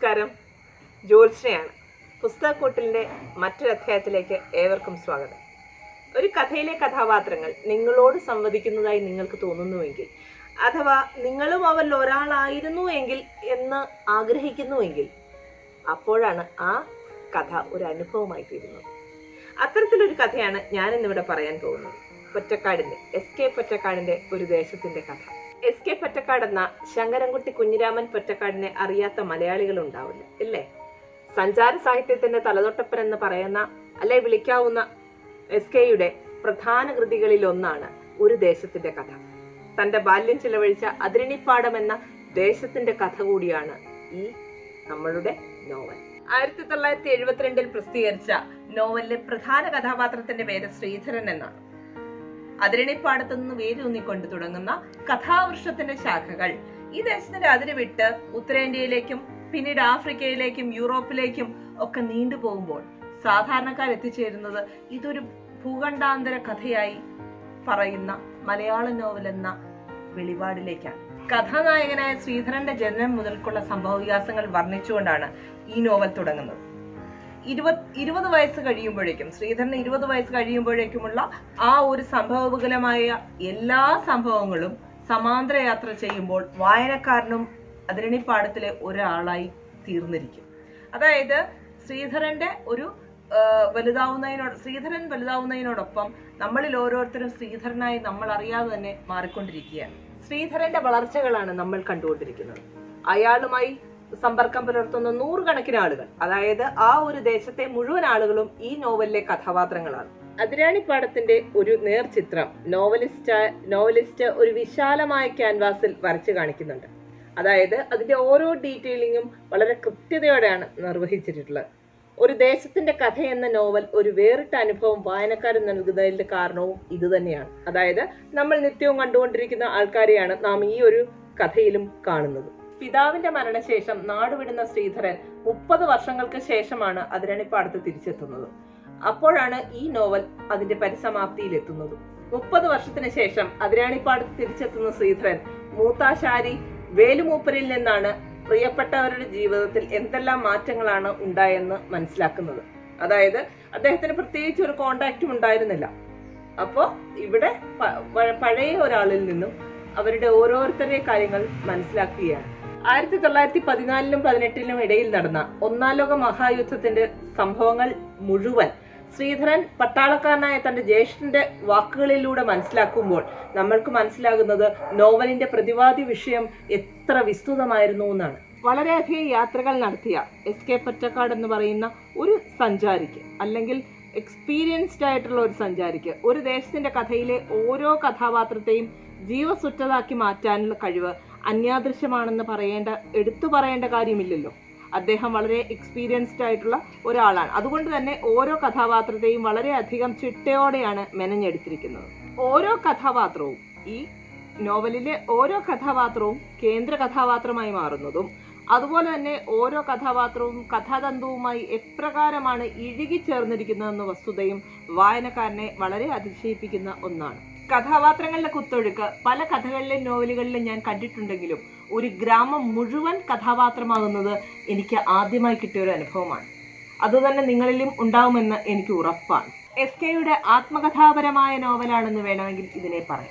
നമസ്കാരം ജ്യോത്സ്നയാണ് പുസ്തകക്കൂട്ടിലിൻ്റെ മറ്റൊരു അധ്യായത്തിലേക്ക് ഏവർക്കും സ്വാഗതം ഒരു കഥയിലെ കഥാപാത്രങ്ങൾ നിങ്ങളോട് സംവദിക്കുന്നതായി നിങ്ങൾക്ക് തോന്നുന്നുവെങ്കിൽ അഥവാ നിങ്ങളും അവരിൽ ഒരാളായിരുന്നു എങ്കിൽ എന്ന് ആഗ്രഹിക്കുന്നുവെങ്കിൽ അപ്പോഴാണ് ആ കഥ ഒരു അനുഭവമായി തീരുന്നത് അത്തരത്തിലൊരു കഥയാണ് ഞാൻ ഇന്നിവിടെ പറയാൻ പോകുന്നത് പൊറ്റക്കാടിന്റെ എസ് കെ പൊറ്റക്കാടിന്റെ ഒരു ദേശത്തിന്റെ കഥ എസ് കെ പൊറ്റക്കാട് എന്ന ശങ്കരൻകുട്ടി കുഞ്ഞിരാമൻ പൊറ്റക്കാടിനെ അറിയാത്ത മലയാളികൾ ഉണ്ടാവില്ല ഇല്ലേ സഞ്ചാര സാഹിത്യത്തിന്റെ തലതൊട്ടപ്പൻ എന്ന് പറയുന്ന അല്ലെ വിളിക്കാവുന്ന എസ് കെയുടെ പ്രധാന കൃതികളിൽ ഒന്നാണ് ഒരു ദേശത്തിന്റെ കഥ തന്റെ ബാല്യം ചിലവഴിച്ച അതിരണിപ്പാടം എന്ന ദേശത്തിന്റെ കഥ കൂടിയാണ് ഈ നമ്മളുടെ നോവൽ ആയിരത്തി തൊള്ളായിരത്തി എഴുപത്തിരണ്ടിൽ പ്രസിദ്ധീകരിച്ച നോവലിലെ പ്രധാന കഥാപാത്രത്തിന്റെ പേര് ശ്രീധരൻ എന്നാണ് അതിരണിപ്പാടത്തു നിന്ന് വേരൂന്നിക്കൊണ്ട് തുടങ്ങുന്ന കഥാവൃക്ഷത്തിന്റെ ശാഖകൾ ഈ ദേശത്തിന്റെ അതിര് വിട്ട് ഉത്തരേന്ത്യയിലേക്കും പിന്നീട് ആഫ്രിക്കയിലേക്കും യൂറോപ്പിലേക്കും ഒക്കെ നീണ്ടുപോകുമ്പോൾ സാധാരണക്കാർ എത്തിച്ചേരുന്നത് ഇതൊരു ഭൂഖണ്ഡാന്തര കഥയായി പറയുന്ന മലയാള നോവൽ എന്ന വെളിപാടിലേക്കാണ് കഥാനായകനായ ശ്രീധരന്റെ ജനനം മുതൽക്കുള്ള സംഭവവികാസങ്ങൾ വർണ്ണിച്ചുകൊണ്ടാണ് ഈ നോവൽ തുടങ്ങുന്നത് ഇരുപത് ഇരുപത് വയസ്സ് കഴിയുമ്പോഴേക്കും ശ്രീധരന് ഇരുപത് വയസ്സ് കഴിയുമ്പോഴേക്കുമുള്ള ആ ഒരു സംഭവബഹുലമായ എല്ലാ സംഭവങ്ങളും സമാന്തര യാത്ര ചെയ്യുമ്പോൾ വായനക്കാരനും അതിരണിപ്പാടത്തിലെ ഒരാളായി തീർന്നിരിക്കും അതായത് ശ്രീധരന്റെ ഒരു ആ, വലുതാവുന്നതിനോട് ശ്രീധരൻ വലുതാവുന്നതിനോടൊപ്പം നമ്മളിൽ ഓരോരുത്തരും ശ്രീധരനായി നമ്മൾ അറിയാതെ തന്നെ മാറിക്കൊണ്ടിരിക്കുകയാണ് ശ്രീധരന്റെ വളർച്ചകളാണ് നമ്മൾ കണ്ടുകൊണ്ടിരിക്കുന്നത് അയാളുമായി സമ്പർക്കം പുലർത്തുന്ന നൂറുകണക്കിന് ആളുകൾ അതായത് ആ ഒരു ദേശത്തെ മുഴുവൻ ആളുകളും ഈ നോവലിലെ കഥാപാത്രങ്ങളാണ് അതിരാണിപ്പാടത്തിന്റെ ഒരു നേർചിത്രം നോവലിസ്റ്റ് നോവലിസ്റ്റ് ഒരു വിശാലമായ ക്യാൻവാസിൽ വരച്ചു കാണിക്കുന്നുണ്ട് അതായത് അതിന്റെ ഓരോ ഡീറ്റെയിലിങ്ങും വളരെ കൃത്യതയോടെയാണ് നിർവഹിച്ചിട്ടുള്ളത് ഒരു ദേശത്തിന്റെ കഥ എന്ന നോവൽ ഒരു വേറിട്ട അനുഭവം വായനക്കാരൻ നൽകുന്നതിന്റെ കാരണവും ഇതുതന്നെയാണ് അതായത് നമ്മൾ നിത്യവും കണ്ടുകൊണ്ടിരിക്കുന്ന ആൾക്കാരെയാണ് നാം ഈ ഒരു കഥയിലും കാണുന്നത് പിതാവിന്റെ മരണശേഷം നാടുവിടുന്ന ശ്രീധരൻ മുപ്പത് വർഷങ്ങൾക്ക് ശേഷമാണ് അതിരണിപ്പാടത്ത് തിരിച്ചെത്തുന്നത് അപ്പോഴാണ് ഈ നോവൽ അതിന്റെ പരിസമാപ്തിയിൽ എത്തുന്നത് മുപ്പത് വർഷത്തിന് ശേഷം അതിരാണിപ്പാടത്ത് തിരിച്ചെത്തുന്ന ശ്രീധരൻ മൂത്താശാരി വേലുമൂപ്പരിൽ നിന്നാണ് പ്രിയപ്പെട്ടവരുടെ ജീവിതത്തിൽ എന്തെല്ലാം മാറ്റങ്ങളാണ് ഉണ്ടായെന്ന് മനസ്സിലാക്കുന്നത് അതായത് അദ്ദേഹത്തിന് പ്രത്യേകിച്ച് ഒരു കോണ്ടാക്റ്റും ഉണ്ടായിരുന്നില്ല അപ്പോ ഇവിടെ പ- പ- പഴയ ഒരാളിൽ നിന്നും അവരുടെ ഓരോരുത്തരുടെ കാര്യങ്ങൾ മനസ്സിലാക്കുകയാണ് ആയിരത്തി തൊള്ളായിരത്തി പതിനാലിലും പതിനെട്ടിലും ഇടയിൽ നടന്ന ഒന്നാം ലോക മഹായുദ്ധത്തിന്റെ സംഭവങ്ങൾ മുഴുവൻ ശ്രീധരൻ പട്ടാളക്കാരനായ തന്റെ ജ്യേഷ്ഠന്റെ വാക്കുകളിലൂടെ മനസ്സിലാക്കുമ്പോൾ നമ്മൾക്ക് മനസ്സിലാകുന്നത് നോവലിന്റെ പ്രതിവാദി വിഷയം എത്ര വിസ്തൃതമായിരുന്നു എന്നാണ് വളരെയധികം യാത്രകൾ നടത്തിയ എസ് കെ പൊറ്റക്കാട് എന്ന് പറയുന്ന ഒരു സഞ്ചാരിക്ക് അല്ലെങ്കിൽ എക്സ്പീരിയൻസ്ഡ് ആയിട്ടുള്ള ഒരു സഞ്ചാരിക്ക് ഒരു ദേശത്തിന്റെ കഥയിലെ ഓരോ കഥാപാത്രത്തെയും ജീവസുറ്റതാക്കി മാറ്റാനുള്ള കഴിവ് അന്യാദൃശ്യമാണെന്ന് പറയേണ്ട എടുത്തു പറയേണ്ട കാര്യമില്ലല്ലോ അദ്ദേഹം വളരെ എക്സ്പീരിയൻസ്ഡ് ആയിട്ടുള്ള ഒരാളാണ് അതുകൊണ്ട് തന്നെ ഓരോ കഥാപാത്രത്തെയും വളരെയധികം ചിട്ടയോടെയാണ് മെനഞ്ഞെടുത്തിരിക്കുന്നത് ഓരോ കഥാപാത്രവും ഈ നോവലിലെ ഓരോ കഥാപാത്രവും കേന്ദ്ര കഥാപാത്രമായി മാറുന്നതും അതുപോലെ തന്നെ ഓരോ കഥാപാത്രവും കഥാതന്തുവുമായി എപ്രകാരമാണ് ഇഴുകിച്ചേർന്നിരിക്കുന്നതെന്ന വസ്തുതയും വായനക്കാരനെ വളരെ അതിശയിപ്പിക്കുന്ന ഒന്നാണ് കഥാപാത്രങ്ങളുടെ കുത്തൊഴുക്ക് പല കഥകളിലെയും നോവലുകളിലും ഞാൻ കണ്ടിട്ടുണ്ടെങ്കിലും ഒരു ഗ്രാമം മുഴുവൻ കഥാപാത്രമാകുന്നത് എനിക്ക് ആദ്യമായി കിട്ടിയ ഒരു അനുഭവമാണ് അതുതന്നെ നിങ്ങളിലും ഉണ്ടാവുമെന്ന് എനിക്ക് ഉറപ്പാണ് എസ് കെയുടെ ആത്മകഥാപരമായ നോവലാണെന്ന് വേണമെങ്കിൽ ഇതിനെ പറയാം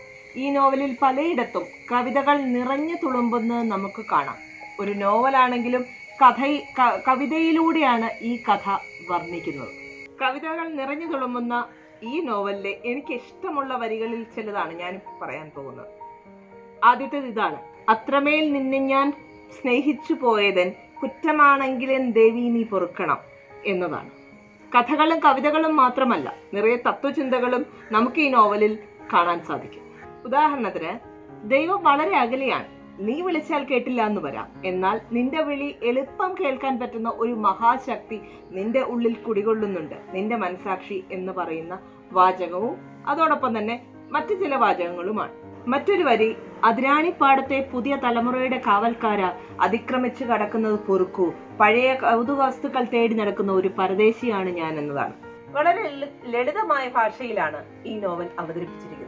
ഈ നോവലിൽ പലയിടത്തും കവിതകൾ നിറഞ്ഞു തുളുമ്പുന്നത് നമുക്ക് കാണാം ഒരു നോവലാണെങ്കിലും കഥ ക- കവിതയിലൂടെയാണ് ഈ കഥ വർണ്ണിക്കുന്നത് കവിതകൾ നിറഞ്ഞു തുളുമ്പുന്ന ഈ നോവലിലെ എനിക്ക് ഇഷ്ടമുള്ള വരികളിൽ ചിലതാണ് ഞാൻ പറയാൻ പോകുന്നത് ആദ്യത്തേത് ഇതാണ് അത്രമേൽ നിന്നെ ഞാൻ സ്നേഹിച്ചു പോയതൻ കുറ്റമാണെങ്കിലും ദേവി നീ പൊറുക്കണം എന്നതാണ് കഥകളും കവിതകളും മാത്രമല്ല നിറയെ തത്വചിന്തകളും നമുക്ക് ഈ നോവലിൽ കാണാൻ സാധിക്കും ഉദാഹരണത്തിന് ദൈവം വളരെ അകലെയാണ് നീ വിളിച്ചാൽ കേട്ടില്ല എന്ന് വരാം എന്നാൽ നിന്റെ വിളി എളുപ്പം കേൾക്കാൻ പറ്റുന്ന ഒരു മഹാശക്തി നിന്റെ ഉള്ളിൽ കുടികൊള്ളുന്നുണ്ട് നിന്റെ മനസാക്ഷി എന്ന് പറയുന്ന വാചകവും അതോടൊപ്പം തന്നെ മറ്റു ചില വാചകങ്ങളുമാണ് മറ്റൊരു വരി അതിരാണിപ്പാടത്തെ പുതിയ തലമുറയുടെ കാവൽക്കാര അതിക്രമിച്ചു കടക്കുന്നത് പൊറുക്കൂ പഴയ കൗതുക വസ്തുക്കൾ തേടി നടക്കുന്ന ഒരു പരദേശിയാണ് ഞാൻ എന്നതാണ് വളരെ ലളി- ലളിതമായ ഭാഷയിലാണ് ഈ നോവൽ അവതരിപ്പിച്ചിരിക്കുന്നത്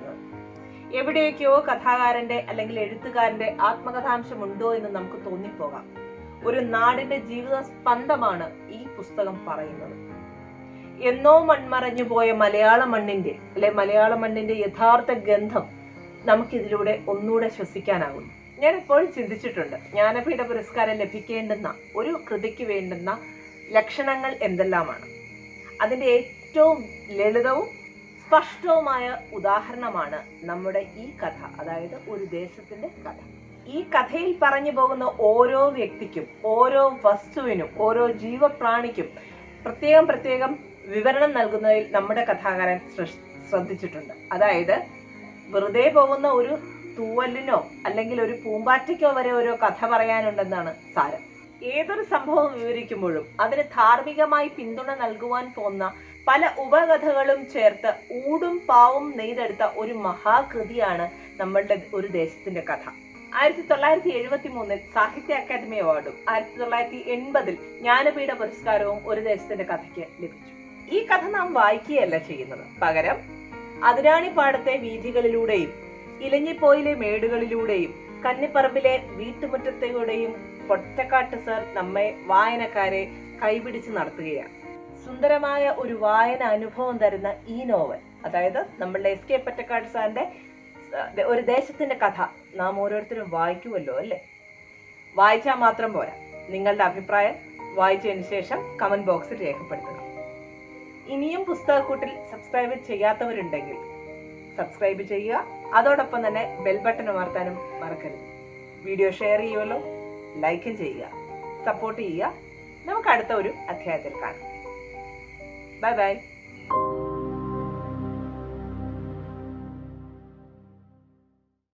എവിടെയൊക്കെയോ കഥാകാരന്റെ അല്ലെങ്കിൽ എഴുത്തുകാരന്റെ ആത്മകഥാംശം ഉണ്ടോ എന്ന് നമുക്ക് തോന്നിപ്പോകാം ഒരു നാടിന്റെ ജീവിത സ്പന്ദമാണ് ഈ പുസ്തകം പറയുന്നത് എന്നോ മൺമറഞ്ഞു പോയ മലയാള മണ്ണിന്റെ അല്ലെ മലയാള മണ്ണിന്റെ യഥാർത്ഥ ഗന്ധം നമുക്കിതിലൂടെ ഒന്നുകൂടെ ശ്വസിക്കാനാകുന്നു ഞാൻ എപ്പോഴും ചിന്തിച്ചിട്ടുണ്ട് ജ്ഞാനപീഠ പുരസ്കാരം ലഭിക്കേണ്ടുന്ന ഒരു കൃതിക്ക് വേണ്ടുന്ന ലക്ഷണങ്ങൾ എന്തെല്ലാമാണ് അതിന്റെ ഏറ്റവും ലളിതവും സ്പഷ്ടവുമായ ഉദാഹരണമാണ് നമ്മുടെ ഈ കഥ അതായത് ഒരു ദേശത്തിന്റെ കഥ ഈ കഥയിൽ പറഞ്ഞു പോകുന്ന ഓരോ വ്യക്തിക്കും ഓരോ വസ്തുവിനും ഓരോ ജീവപ്രാണിക്കും പ്രത്യേകം പ്രത്യേകം വിവരണം നൽകുന്നതിൽ നമ്മുടെ കഥാകാരൻ ശ്രദ്ധ- ശ്രദ്ധിച്ചിട്ടുണ്ട് അതായത് വെറുതെ പോകുന്ന ഒരു തൂവലിനോ അല്ലെങ്കിൽ ഒരു പൂമ്പാറ്റയ്ക്കോ വരെ ഓരോ കഥ പറയാനുണ്ടെന്നാണ് സാരം ഏതൊരു സംഭവം വിവരിക്കുമ്പോഴും അതിന് ധാർമ്മികമായി പിന്തുണ നൽകുവാൻ പോന്ന പല ഉപകഥകളും ചേർത്ത് ഊടും പാവും നെയ്തെടുത്ത ഒരു മഹാകൃതിയാണ് നമ്മളുടെ ഒരു ദേശത്തിന്റെ കഥ ആയിരത്തി തൊള്ളായിരത്തി എഴുപത്തി മൂന്നിൽ സാഹിത്യ അക്കാദമി അവാർഡും ആയിരത്തി തൊള്ളായിരത്തി എൺപതിൽ ജ്ഞാനപീഠ പുരസ്കാരവും ഒരു ദേശത്തിന്റെ കഥയ്ക്ക് ലഭിച്ചു ഈ കഥ നാം വായിക്കുകയല്ല ചെയ്യുന്നത് പകരം അതിരാണിപ്പാടത്തെ വീഥികളിലൂടെയും ഇലഞ്ഞിപ്പോയിലെ മേടുകളിലൂടെയും കന്നിപ്പറമ്പിലെ വീട്ടുമുറ്റത്തിലൂടെയും പൊറ്റക്കാട്ട് സർ നമ്മെ വായനക്കാരെ കൈപിടിച്ച് നടത്തുകയാണ് സുന്ദരമായ ഒരു വായന അനുഭവം തരുന്ന ഈ നോവൽ അതായത് നമ്മളുടെ എസ് കെ പൊറ്റക്കാട്ട് സാറിന്റെ ഏഹ്, ഒരു ദേശത്തിന്റെ കഥ നാം ഓരോരുത്തരും വായിക്കുമല്ലോ അല്ലേ വായിച്ചാൽ മാത്രം പോരാ നിങ്ങളുടെ അഭിപ്രായം വായിച്ചതിന് ശേഷം കമന്റ് ബോക്സിൽ രേഖപ്പെടുത്തുക ഇനിയും പുസ്തകക്കൂട്ടിൽ സബ്സ്ക്രൈബ് ചെയ്യാത്തവരുണ്ടെങ്കിൽ സബ്സ്ക്രൈബ് ചെയ്യുക അതോടൊപ്പം തന്നെ ബെൽ ബട്ടൺ അമർത്താനും മറക്കരുത് വീഡിയോ ഷെയർ ചെയ്യുമല്ലോ ലൈക്കും ചെയ്യുക സപ്പോർട്ട് ചെയ്യുക നമുക്ക് അടുത്ത ഒരു അധ്യായത്തിൽ കാണാം ബൈ ബൈ